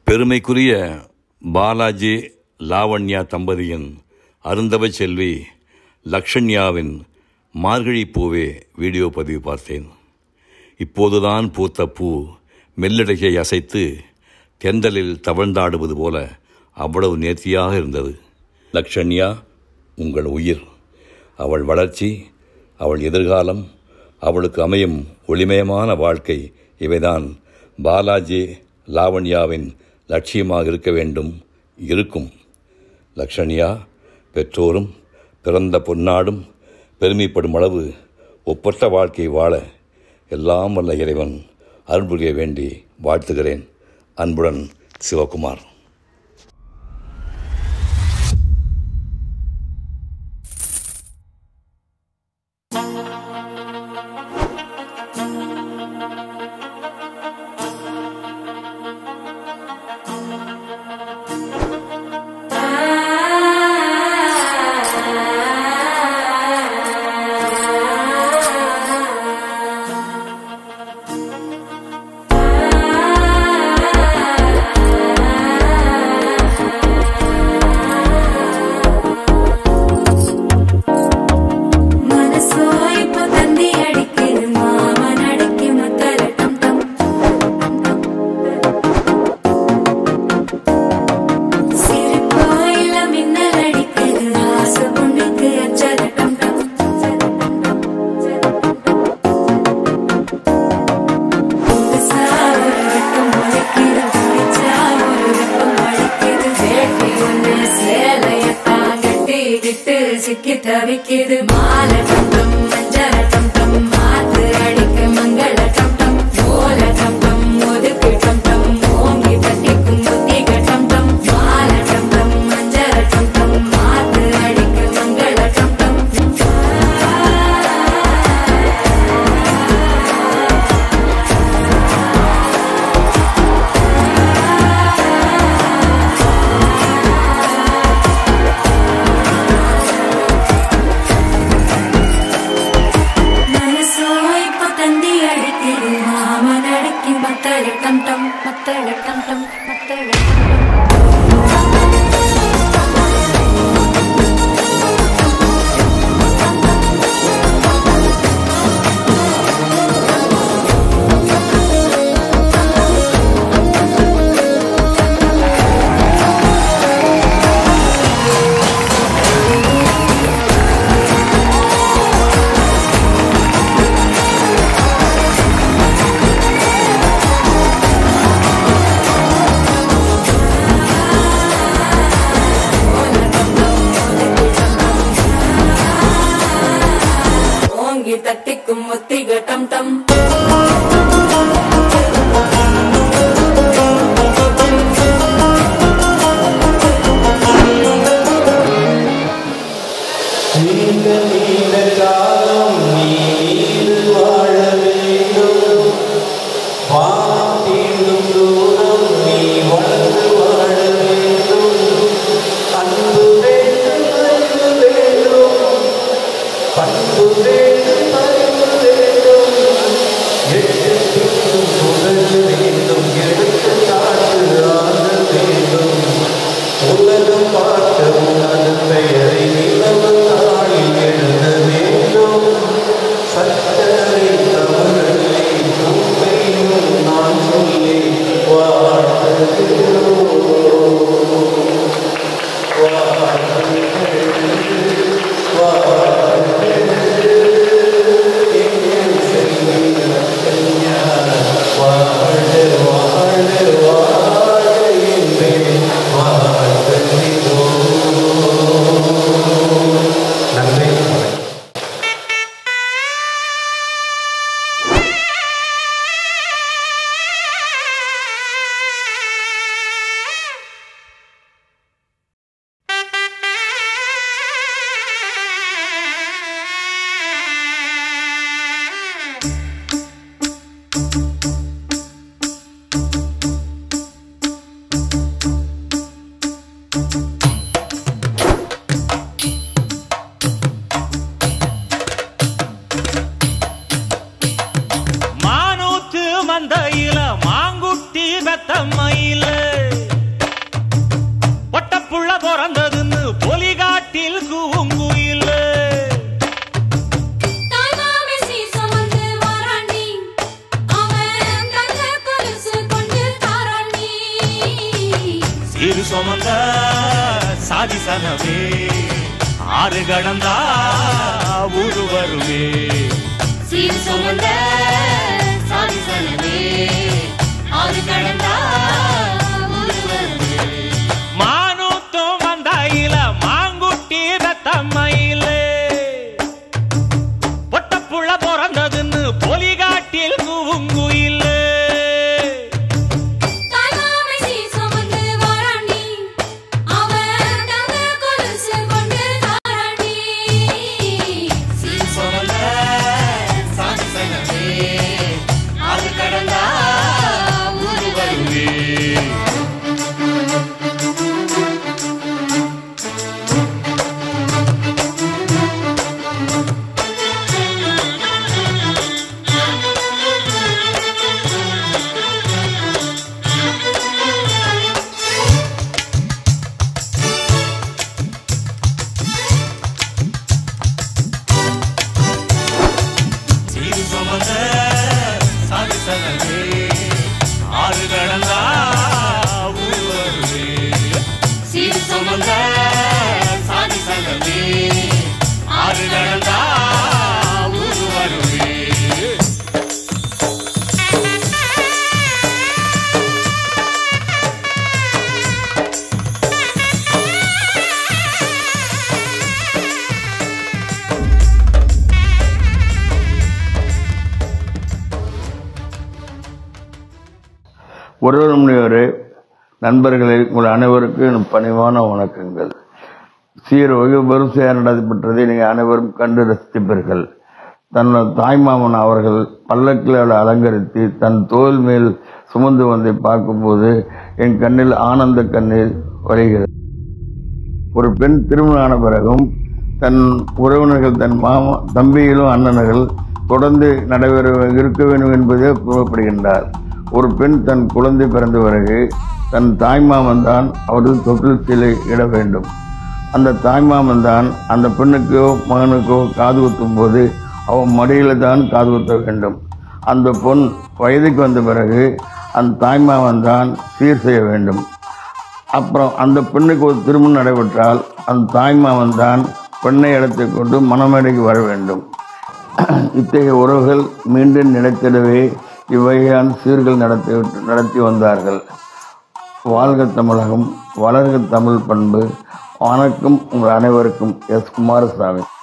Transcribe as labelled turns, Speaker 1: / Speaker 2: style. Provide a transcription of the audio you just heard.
Speaker 1: பெருமைக்குரிய பாலாஜி லாவண்யா தம்பதியின் அருந்தவ செல்வி லக்ஷண்யாவின் மார்கழி பூவே வீடியோ பதிவு பார்த்தேன் இப்போதுதான் பூத்த பூ மெல்லடையை அசைத்து தென்றலில் தவழ்ந்தாடுவது போல அவ்வளவு நேர்த்தியாக இருந்தது லக்ஷண்யா உங்கள் உயிர் அவள் வளர்ச்சி அவள் எதிர்காலம் அவளுக்கு அமையும் ஒளிமயமான வாழ்க்கை இவைதான் பாலாஜி லாவண்யாவின் லட்சியமாக இருக்க வேண்டும் இருக்கும் லக்ஷண்யா பெற்றோரும் பிறந்த பொன்னாடும் பெருமைப்படும் அளவு ஒப்பற்ற வாழ்க்கை வாழ எல்லாம் வல்ல இறைவன் அருள் புரிய வேண்டி வாழ்த்துகிறேன் அன்புடன் சிவகுமார்
Speaker 2: மனசோ இப்போ தந்தி அடிக்குது மாமன் அடிக்கு மத்தல டம் டம் சிரிப்போ இல்ல மின்னல் அடிக்குது ஆசை பொண்ணுக்கு அச்சல டம் டம் புதுசா ஒரு வெட்கம் முளைக்குது பிடிச்சா ஒரு வெப்பம் அடிக்குது வேட்டி ஒண்ணு சேலையத்தான் கட்டிக்கிட்டு சிக்கி தவிக்குது மாலை டம் டம் மஞ்சள டம் டம் மாத்து அடிக்க மங்கள டம் டம் ஓல டம் டம் ஒதுக்கு டம் டம் ஓங்கி தட்டிக்கும் புத்திக டம் டம் மாலை டம் டம் மஞ்சள டம் டம் மாத்து அடிக்க மங்கள டம் டம் மனசோ இப்போ தந்தி அடிக்குது மாமன் அடக்கி மத்தள டம் டம் மத்தள டம் டம் மத்தள டம் டம் ஓங்கி தட்டிக்கும் முத்திக டம் டம்
Speaker 3: நீண்ட நீண்ட காலம் நீ நீடு வாழ வேண்டும் வானம் தீண்டும் தூரம் நீ வளர்ந்து வாழ வேண்டும் அன்பு வேண்டும் அறிவு வேண்டும் பண்பு வேண்டும் அறிவு வேண்டும் எட்டு திக்கும் புகழ் வேண்டும் எடுத்து காட்டு ஆக வேண்டும் உலகம் பார்த்த உனது பெயரை நிலவு நாளில் எழுத வேண்டும் சட்டரை தமிழை உண்மையும் நான் சொல்லி வாழ்த்துகிறோம் வாழ்த்துகிறேன். வாழ்த்துகிறேன். எங்கள் செல்வி கன்யா, வாழ்க, வாழ்க, வாழ்க என்பேன். வாழ்த்துகிறோம். நன்றி வணக்கம்.
Speaker 4: மானூத்து மந்தையில மாங்குட்டி பெத்த மயில சுமந்த சாதி சனமே ஆறு கடந்தா ஊரு வருமே
Speaker 2: சீர் சுமந்த சாதி சனமே ஆறு கடந்தா ஊரு வருமே
Speaker 4: மானூத்தும் வந்தாயில மாங்குட்டி ரத்தம்மையில பொட்டப்புள்ள பிறந்ததுன்னு பொலிகாட்டில் கூவுங்குயில
Speaker 2: தாய்மாமை சீர் சுமந்து வாராண்டி. அவன் தங்க கொலுசு கொண்டு தாராண்டி. சீர் சுமந்த சாதி சனமே ஆறு கடந்தா ஊரு வருமே
Speaker 4: சீரு சுமந்த சாதி சனமே ஆறு கடந்தா ஊரு வருமே
Speaker 2: சீர் சுமந்த சாதி சனமே
Speaker 4: ஆறு கடந்தா ஊரு வருமே
Speaker 5: உறவுமுனையோரே நண்பர்களே உங்கள் அனைவருக்கும் என் பணிவான வணக்கங்கள் சீர் வெகு வரிசையாக நடைபெற்றதை நீங்கள் அனைவரும் கண்டு ரசித்திருப்பீர்கள் தன் தாய்மாமன் அவர்கள் பல்லக்கில் அலங்கரித்து தன் தோல் மேல் சுமந்து வந்தை பார்க்கும்போது என் கண்ணில் ஆனந்த கண்ணீர் வழிகிறது ஒரு பெண் திருமணம் ஆன பிறகும் தன் உறவினர்கள் தன் மாமா தம்பிகளும் அண்ணன்கள் தொடர்ந்து நடைபெற இருக்க வேண்டும் என்பதே கூறப்படுகின்றார் ஒரு பெண் தன் குழந்தை பிறந்த பிறகு தன் தாய்மாமன் தான் அவரது தொட்டில் சிலை இட வேண்டும் அந்த தாய்மாமன் தான் அந்த பெண்ணுக்கோ மகனுக்கோ காது குத்தும் போது அவன் மடியில தான் காது குத்த வேண்டும் அந்த பொன் வயதுக்கு வந்த பிறகு அந்த தாய்மாமன் தான் சீர் செய்ய வேண்டும் அப்புறம் அந்த பெண்ணுக்கு ஒரு திருமணம் நடைபெற்றால் அந்த தாய்மாமன் தான் பெண்ணை எடுத்துக் கொண்டு மணமேடைக்கு வர வேண்டும் இத்தகைய உறவுகள் மீண்டும் நிலைத்திடவே இவ்வகையான சீர்கள் நடத்தி நடத்தி வந்தார்கள் வாழ்க தமிழகம் வளர்க தமிழ் பண்பு வணக்கம் உங்கள் அனைவருக்கும் எஸ் குமாரசாமி